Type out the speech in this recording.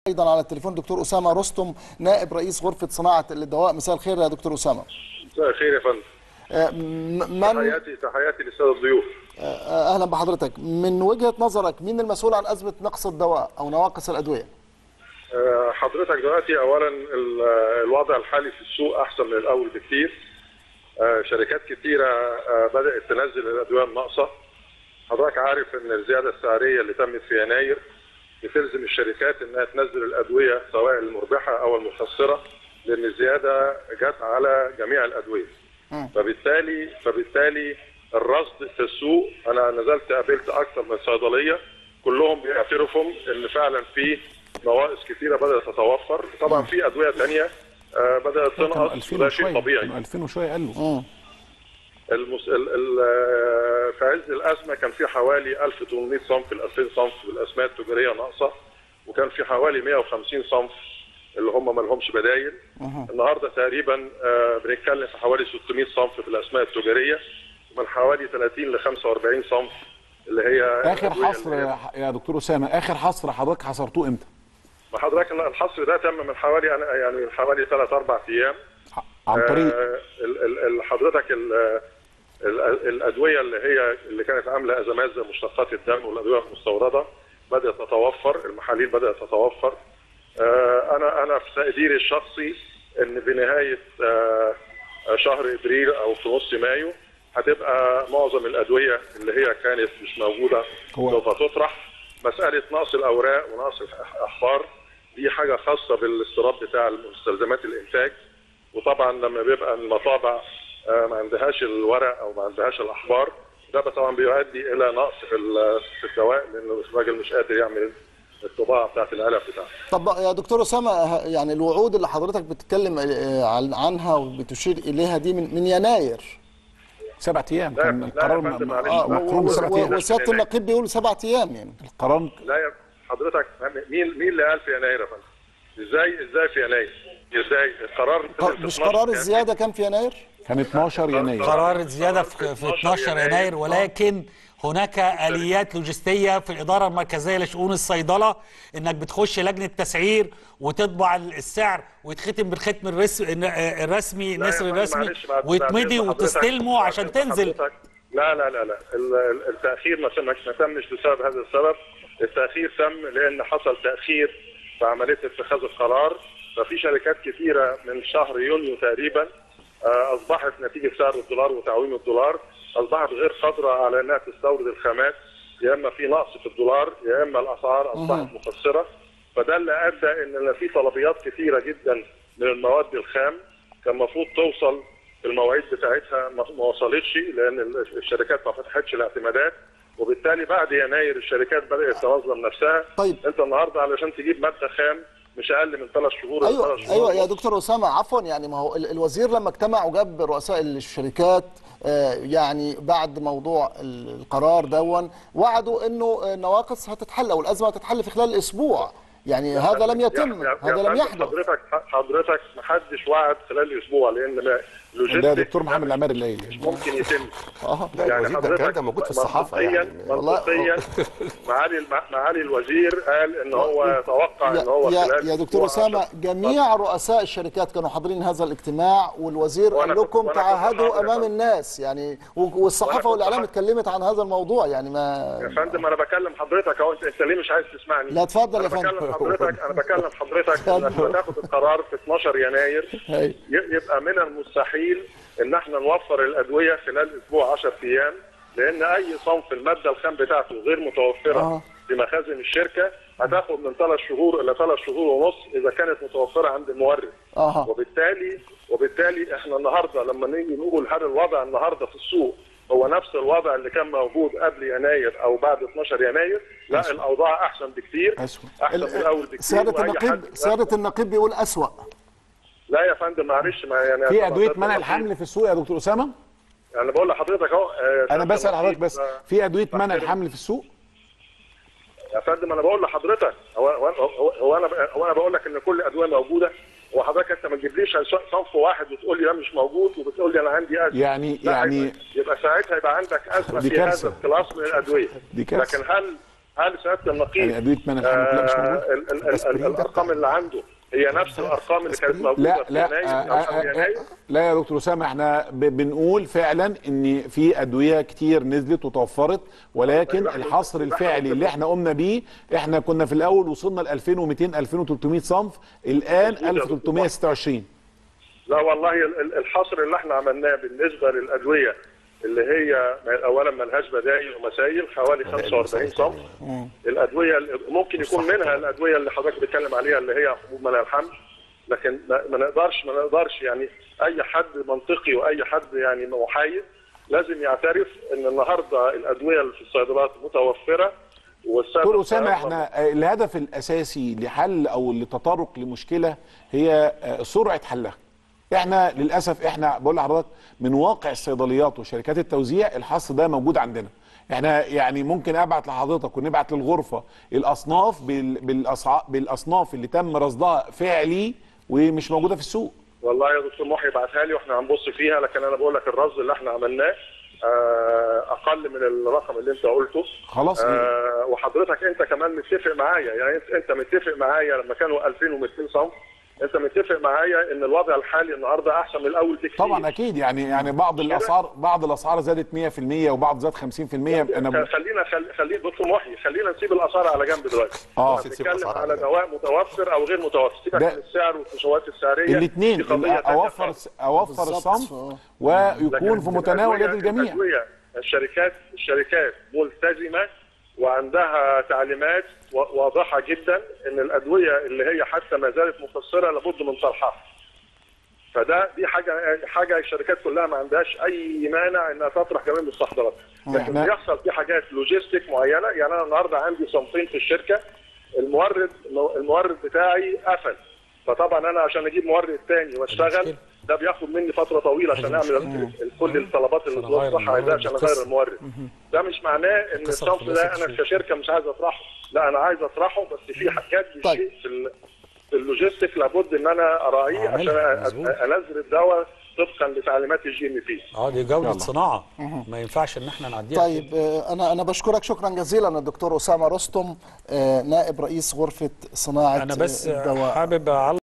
ايضا على التليفون دكتور اسامه رستم نائب رئيس غرفه صناعه الدواء مساء الخير يا دكتور اسامه مساء الخير يا فندم آه، م- من تحياتي تحياتي للساده الضيوف آه، اهلا بحضرتك من وجهه نظرك مين المسؤول عن ازمه نقص الدواء او نواقص الادويه آه، حضرتك دلوقتي اولا ال- الوضع الحالي في السوق احسن من الاول بكتير آه، شركات كتيره آه، بدات تنزل الادويه الناقصه حضرتك عارف ان الزياده السعريه اللي تمت في يناير بتلزم الشركات انها تنزل الادويه سواء المربحه او المخسره لان الزياده جت على جميع الادويه فبالتالي فبالتالي الرصد في السوق انا نزلت قابلت اكثر من صيدليه كلهم بيعترفوا ان فعلا في نواقص كثيره بدات تتوفر طبعا في ادويه ثانيه بدات كانوا تنقص 2000 وده شيء وشويه طبيعي كانوا 2000 وشويه قالوا المس... ال... ال... آه، في عز الازمه كان في حوالي 1800 صنف ل 2000 صنف بالاسماء التجاريه ناقصه وكان في حوالي 150 صنف اللي هم ما لهمش بدايل النهارده تقريبا آه، بنتكلم في حوالي 600 صنف في الاسماء التجاريه ومن حوالي 30 ل 45 صنف اللي هي اخر الأدوية حصر اللي هي- يا- يا دكتور اسامه اخر حصر حضرتك حصرتوه امتى؟ ما حضرتك الحصر ده تم من حوالي أنا- يعني من حوالي 3 4 ايام عن طريق آه، ال- ال- ال- حضرتك ال- ال- الادويه اللي هي اللي كانت عامله ازمات زي مشتقات الدم والادويه المستورده بدات تتوفر المحاليل بدات تتوفر آه، انا انا في تقديري الشخصي ان بنهايه آه، شهر ابريل او في نص مايو هتبقى معظم الادويه اللي هي كانت مش موجوده هو- سوف تطرح مساله نقص الاوراق ونقص الاحبار دي حاجه خاصه بالاستيراد بتاع مستلزمات الانتاج وطبعا لما بيبقى المطابع آه، ما عندهاش الورق او ما عندهاش الاحبار ده طبعا بيؤدي الى نقص في ال- في الدواء لان الراجل مش قادر يعمل الطباعه بتاعت العلب بتاعته. طب يا دكتور اسامه ه- يعني الوعود اللي حضرتك بتتكلم آه، عن- عنها وبتشير اليها دي من من يناير سبع ايام لا- كان لا يا القرار فندم، م- معلش. اه م- مقرون و- بسبع و- ايام وسياده النقيب بيقول سبعة ايام يعني القرار لا يا حضرتك مين مين اللي قال في يناير يا فندم؟ ازاي ازاي في يناير؟ ازاي القرار نزل في مش 12 قرار كان- الزياده كان في يناير كان 12 يناير قرار الزياده في في 12 يناير ولكن هناك اليات لوجستيه في الاداره المركزيه لشؤون الصيدله انك بتخش لجنه تسعير وتطبع السعر ويتختم بالختم الرس- الرسمي لا يا نسر فندم، الرسمي معلش، بعد- ويتمضي بعد إذن وتستلمه حضرتك- عشان بعد تنزل حضرتك- لا لا لا لا ال- ال- التاخير ما تمش ما تمش بسبب هذا السبب التاخير تم لان حصل تاخير في عمليه اتخاذ القرار ففي شركات كثيره من شهر يونيو تقريبا آه، اصبحت نتيجه سعر الدولار وتعويم الدولار اصبحت غير قادره على انها تستورد الخامات يا اما في نقص في الدولار يا اما الاسعار اصبحت مخسره فده اللي ادى ان في طلبيات كثيره جدا من المواد الخام كان المفروض توصل المواعيد بتاعتها ما ما وصلتش لان ال- الشركات ما فتحتش الاعتمادات وبالتالي بعد يناير الشركات بدات تنظم نفسها طيب. انت النهارده علشان تجيب ماده خام مش اقل من ثلاث شهور ايوه ثلاث شهور ايوه يا ونص. دكتور اسامه عفوا يعني ما هو ال- الوزير لما اجتمع وجاب رؤساء الشركات آه، يعني بعد موضوع ال- القرار دون وعدوا انه آه، النواقص هتتحل او الازمه هتتحل في خلال اسبوع يعني هذا لم يتم يا- يا- هذا يا لم فندم، يحدث حضرتك حضرتك ما حدش وعد خلال اسبوع لان ما- ده لوجيستيك دكتور محمد العماري اللي قايل ممكن يتم اه لا الوزير ده الكلام ده موجود في الصحافه منطقيا يعني منطقيا معالي الم- معالي الوزير قال ان هو توقع ان هو يا, خلال يا دكتور أسبوع اسامه عشر- جميع رؤساء الشركات كانوا حاضرين هذا الاجتماع والوزير وأنا قال كنت- لكم وأنا كنت تعهدوا حاضر يا امام فندم. الناس يعني و- والصحافه كنت والاعلام حاضر. اتكلمت عن هذا الموضوع يعني يا ما فندم انا بكلم حضرتك اهو انت انت ليه مش عايز تسمعني؟ لا، اتفضل أنا يا فندم. بكلم حضرتك انا بكلم حضرتك اتفضل. انك هتاخد القرار في 12 يناير هي. ي- يبقى من المستحيل ان احنا نوفر الادويه خلال اسبوع 10 ايام لان اي صنف الماده الخام بتاعته غير متوفره آه. في مخازن الشركه هتاخد من ثلاث شهور الى ثلاث شهور ونص اذا كانت متوفره عند المورد اها وبالتالي وبالتالي احنا النهارده لما نيجي نقول هل الوضع النهارده في السوق هو نفس الوضع اللي كان موجود قبل يناير او بعد 12 يناير لا الاوضاع احسن بكتير أسوأ. احسن من الاول بكتير سياده وأي النقيب حد- سياده النقيب بيقول اسوا لا يا فندم معلش ما يعني في ادويه منع الحمل في السوق يا دكتور اسامه يعني بقول لحضرتك اهو آه، انا سيادة بسال حضرتك النقيب، بس آه، في ادويه منع بحترم- الحمل في السوق يا فندم انا بقول لحضرتك هو هو هو, هو انا هو انا بقول لك ان كل الادويه موجوده وحضرتك انت ما تجيبليش صنف واحد وتقول لي ده مش موجود وبتقول لي انا عندي ازمه يعني لا، يعني يبقى- يبقى ساعتها يبقى عندك ازمه دي في هذا كارثة. الكلاس من الادويه دي كارثة. لكن هل هل سياده النقيب يعني أدوية منع الحمل كلها مش آه، موجودة؟ ال- ال- ال- أسبرين ده الارقام اللي عنده هي نفس الارقام اللي كانت موجوده لا في لا يناير آه، او شهر آه، يناير آه، لا يا دكتور اسامه احنا ب- بنقول فعلا ان في ادويه كتير نزلت وتوفرت ولكن يبقى إحنا- الحصر يبقى إحنا الفعلي اللي احنا قمنا بيه احنا كنا في الاول وصلنا ل 2200 2300 صنف الان مظبوط يا دكتور. 1326 لا والله ال- ال- الحصر اللي احنا عملناه بالنسبه للادويه اللي هي اولا ملهاش بدائل ومسائل حوالي 45 صنف الادويه اللي- ممكن يكون منها الادويه اللي حضرتك بتتكلم عليها اللي هي حبوب منع الحمل لكن ما ما نقدرش ما نقدرش يعني اي حد منطقي واي حد يعني محايد لازم يعترف ان النهارده الادويه اللي في الصيدليات متوفره والسبب دكتور اسامه ده- احنا آه، الهدف الاساسي لحل او لتطرق لمشكله هي آه، سرعه حلها احنا للاسف احنا بقول لحضرتك من واقع الصيدليات وشركات التوزيع الحصر ده موجود عندنا احنا يعني ممكن ابعت لحضرتك ونبعت للغرفه الاصناف بال- بالأسع- بالاصناف اللي تم رصدها فعلي ومش موجوده في السوق والله يا دكتور محي ابعتها لي واحنا هنبص فيها لكن انا بقول لك الرصد اللي احنا عملناه آه، اقل من الرقم اللي انت قلته خلاص آه وحضرتك انت كمان متفق معايا يعني انت انت متفق معايا لما كانوا 2200 صنف انت متفق معايا ان الوضع الحالي النهارده احسن من الاول بكتير طبعا اكيد يعني يعني بعض الاسعار بعض الاسعار زادت 100% وبعض زاد 50% انا ب- خلينا خلي خلينا دكتور محي خلينا نسيب الاسعار على جنب دلوقتي آه. احنا نسيب بنتكلم الأسعار على على جنب. دواء متوفر او غير متوفر سيبك ده- من السعر والخصومات السعريه الاثنين دي قضية تانية اوفر خالص. اوفر بالظبط. الصنف آه. ويكون لكن في متناول يد الأدوية- الجميع الأدوية الشركات الشركات ملتزمه وعندها تعليمات و- واضحه جدا ان الادويه اللي هي حتى ما زالت مخسره لابد من طرحها. فده دي حاجه حاجه الشركات كلها ما عندهاش اي مانع انها تطرح كمان مستحضرات. لكن إحنا- بيحصل في حاجات لوجيستيك معينه يعني انا النهارده عندي صنفين في الشركه المورد المورد بتاعي قفل فطبعا انا عشان اجيب مورد تاني واشتغل مشكلة. ده بياخد مني فتره طويله عشان اعمل ال- ال- كل الطلبات اللي عشان أغير الصحه عايزاها المورد عشان القصة. اغير المورد ده مش معناه ان القصة الصنف خلاص ده انا الشيء. كشركه مش عايز اطرحه لا انا عايز اطرحه بس في حاجات طيب. شيء في ال- في اللوجيستيك لابد ان انا اراعيه عشان أعملها، أ- مظبوط. انزل الدواء طبقا لتعليمات الجي ام بي اه دي جوده يلا. صناعه ما ينفعش ان احنا نعديها طيب آه، انا انا بشكرك شكرا جزيلا الدكتور اسامه رستم آه، نائب رئيس غرفه صناعه انا بس آه، الدواء حابب اعلق